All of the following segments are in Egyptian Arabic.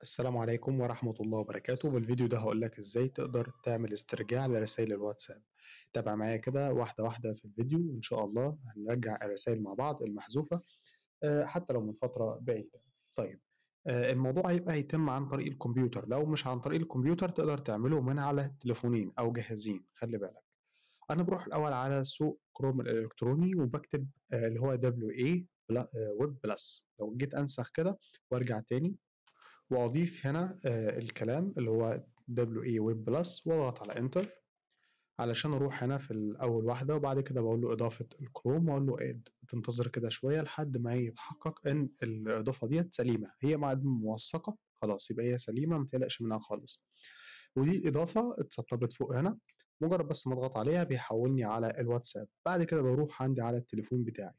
السلام عليكم ورحمة الله وبركاته، بالفيديو ده هاقول لك إزاي تقدر تعمل استرجاع لرسايل الواتساب، تابع معايا كده واحدة واحدة في الفيديو وإن شاء الله هنرجّع الرسايل مع بعض المحذوفة آآ حتى لو من فترة بعيدة. طيب آآ الموضوع هيبقى هيتم عن طريق الكمبيوتر، لو مش عن طريق الكمبيوتر تقدر تعمله من على تليفونين أو جهازين خلّي بالك. أنا باروح الأول على سوق كروم الإلكتروني وباكتب آآ اللي هو WA بلا آآ web plus لو جيت أنسخ كده وأرجع تاني وأضيف هنا آآ الكلام اللي هو WA web plus وأضغط على enter علشان أروح هنا في ال أول واحدة وبعد كده باقول له إضافة الكروم وأقول له add بتنتظر كده شوية لحد ما يتحقق إن الإضافة ديّة سليمة، هي ما دام موثّقة خلاص يبقى هي سليمة ما تقلقش منها خالص. ودي إضافة اتسطبت فوق هنا، مجرد بس ما أضغط عليها بيحوّلني على الواتساب، بعد كده باروح عندي على التليفون بتاعي.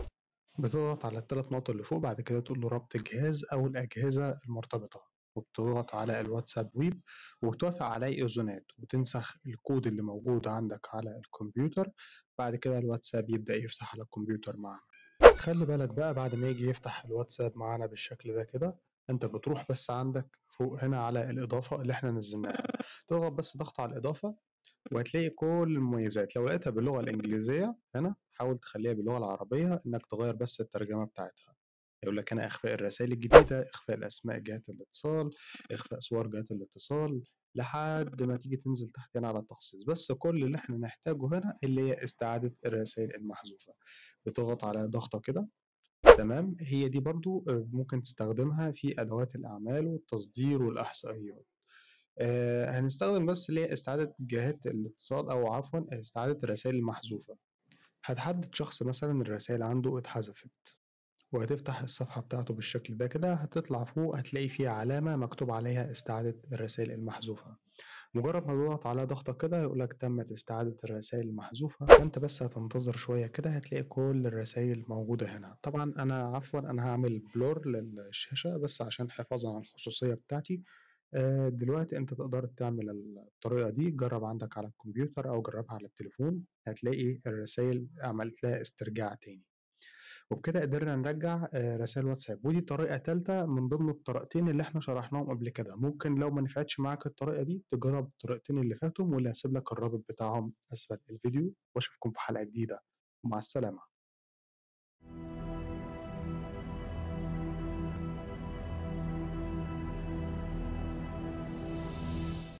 بتضغط على ال3 نقط اللي فوق بعد كده تقول له ربط الجهاز أو الأجهزة المرتبطة، وبتضغط على الواتساب ويب وبتوافق على أيقونات وتنسخ الكود اللي موجود عندك على الكمبيوتر، بعد كده الواتساب يبدأ يفتح على الكمبيوتر معانا. خلّي بالك بقى بعد ما ييجي يفتح الواتساب معانا بالشكل ده كده، أنت بتروح بس عندك فوق هنا على الإضافة اللي إحنا نزّلناها، تضغط بس ضغطة على الإضافة وهتلاقي كل المميزات، لو لقيتها باللغة الإنجليزية هنا حاول تخلّيها باللغة العربية إنك تغيّر بس الترجمة بتاعتها، هيقول لك هنا إخفاء الرسايل الجديدة، إخفاء الأسماء جهات الاتصال، إخفاء صور جهات الاتصال، لحد ما تيجي تنزل تحت هنا على التخصيص، بس كل اللي إحنا نحتاجه هنا اللي هي استعادة الرسايل المحذوفة، بتضغط على ضغطة كده تمام، هي دي برضه آآ ممكن تستخدمها في أدوات الأعمال والتصدير والإحصائيات. آآ هنستخدم بس اللي هي استعادة جهات الاتصال أو عفوًا استعادة الرسايل المحذوفة. هتحدد شخص مثلًا الرسايل عنده اتحذفت، وهتفتح الصفحة بتاعته بالشكل ده كده، هتطلع فوق هتلاقي في علامة مكتوب عليها استعادة الرسايل المحذوفة. مجرد ما تضغط عليها ضغطة كده هيقول لك تمت استعادة الرسايل المحذوفة، فأنت بس هتنتظر شوية كده هتلاقي كل الرسايل موجودة هنا. طبعًا أنا عفوًا أنا هاعمل blur للشاشة بس عشان حفاظًا على الخصوصية بتاعتي. آآ دلوقتي أنت تقدر تعمل الطريقة دي، جرّب عندك على الكمبيوتر أو جرّبها على التليفون، هتلاقي الرسايل عملت لها استرجاع تاني. وبكده قدرنا نرجّع آآ رسايل واتساب، ودي طريقة تالتة من ضمن الطريقتين اللي إحنا شرحناهم قبل كده، ممكن لو ما نفعتش معاك الطريقة دي تجرّب الطريقتين اللي فاتوا واللي هاسيب لك الرابط بتاعهم أسفل الفيديو، وأشوفكم في حلقة جديدة، ومع السلامة.